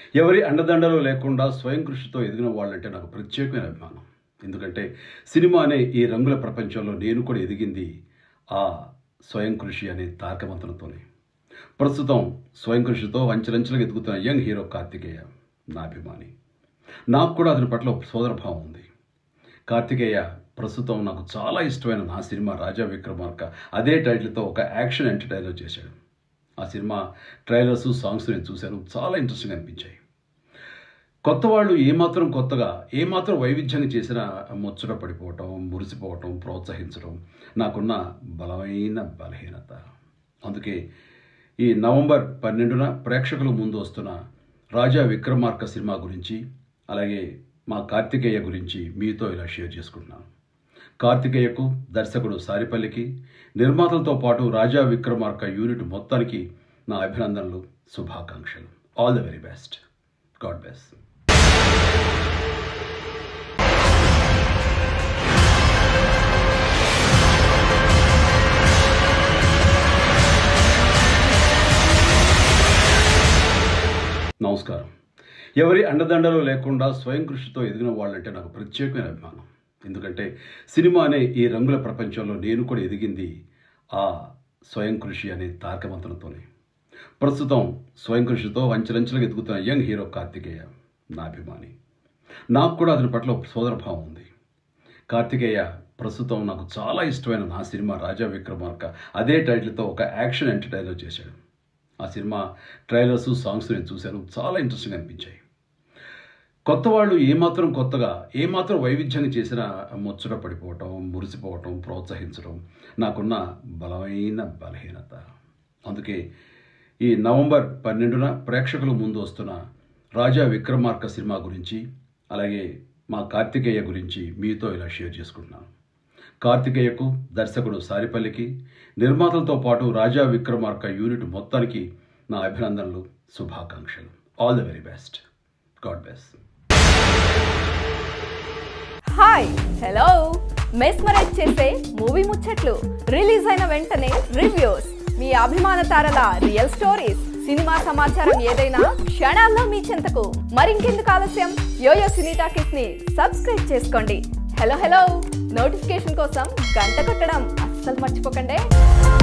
ఎవరి అండదండలు లేకుండా స్వయం కృషితో ఎదిగిన వాళ్ళంటే నాకు ప్రత్యేకమైన అభిమానం ఎందుకంటే సినిమా అనే ఈ రంగుల ప్రపంచంలో నేను కూడా ఎదిగింది ఆ స్వయం కృషి అనే తారకమంత్రంతోనే ప్రస్తుతం స్వయం కృషితో అంచెలంచెలుగా ఎదుగుతున్న యంగ్ హీరో కార్తికేయ నా అభిమాని నాకు కూడా అతని పట్ల ఒక సోదరభావం ఉంది కార్తికేయ ప్రస్తుతం నాకు చాలా ఇష్టమైన నా సినిమా రాజా విక్రమార్క అదే టైటిల్తో ఒక యాక్షన్ ఎంటర్టైనర్ చేశాడు ఆ సినిమా ట్రైలర్స్ సాంగ్స్ నేను చూశాను చాలా ఇంట్రెస్టింగ్ అనిపించాయి కొత్త వాళ్ళు ఏమాత్రం కొత్తగా ఏమాత్రం వైవిధ్యంగా చేసినా ముచ్చట పడిపోవటం మురిసిపోవటం ప్రోత్సహించడం నాకున్న బలమైన బలహీనత అందుకే ఈ నవంబర్ పన్నెండున ప్రేక్షకుల ముందు వస్తున్న రాజా విక్రమార్క సినిమా గురించి అలాగే మా కార్తికేయ గురించి మీతో ఇలా షేర్ చేసుకుంటున్నాను కార్తికేయకు దర్శకుడు సారిపల్లికి నిర్మాతలతో పాటు రాజా విక్రమార్క యూనిట్ మొత్తానికి నా అభినందనలు శుభాకాంక్షలు all the very best god బెస్ట్ నమస్కారం ఎవరి అండదండలు లేకుండా స్వయం కృషితో ఎదిగిన వాళ్ళంటే నాకు ప్రత్యేకమైన అభిమానం ఎందుకంటే సినిమా అనే ఈ రంగుల ప్రపంచంలో నేను కూడా ఎదిగింది ఆ స్వయం కృషి అనే తారకమంత్రంతోనే ప్రస్తుతం స్వయం కృషితో అంచెలంచెలుగా ఎదుగుతున్న యంగ్ హీరో కార్తికేయ నా అభిమాని నాకు కూడా అతని పట్ల ఒక సోదరభావం ఉంది కార్తికేయ ప్రస్తుతం నాకు చాలా ఇష్టమైన నా సినిమా రాజా విక్రమార్క అదే టైటిల్తో ఒక యాక్షన్ ఎంటర్టైనర్ చేశాడు ఆ సినిమా ట్రైలర్స్ సాంగ్స్ నేను చూశాను చాలా ఇంట్రెస్టింగ్ అనిపించాయి కొత్త వాళ్ళు ఏమాత్రం కొత్తగా ఏమాత్రం వైవిధ్యంగా చేసినా ముచ్చట పడిపోవటం మురిసిపోవటం ప్రోత్సహించడం నాకున్న బలమైన బలహీనత అందుకే ఈ నవంబర్ పన్నెండున ప్రేక్షకుల ముందు వస్తున్న రాజా విక్రమార్క సినిమా గురించి అలాగే మా కార్తికేయ గురించి మీతో ఇలా షేర్ చేసుకుంటున్నాను కార్తికేయకు దర్శకుడు సారిపల్లికి నిర్మాతలతో పాటు రాజా విక్రమార్క యూనిట్ మొత్తానికి నా అభినందనలు శుభాకాంక్షలు all the very best god బెస్ట్ హాయ్ హలో మెస్మరైజ్ చేసే మూవీ ముచ్చట్లు రిలీజ్ అయిన వెంటనే రివ్యూస్ మీ అభిమాన తారల రియల్ స్టోరీస్ సినిమా సమాచారం ఏదైనా క్షణాల్లో మీ చెంతకు మరింకెందుకు ఆలస్యం యోయో సినీ టాకీస్ ని సబ్స్క్రైబ్ చేసుకోండి హలో హలో నోటిఫికేషన్ కోసం గంట కొట్టడం అస్సలు మర్చిపోకండి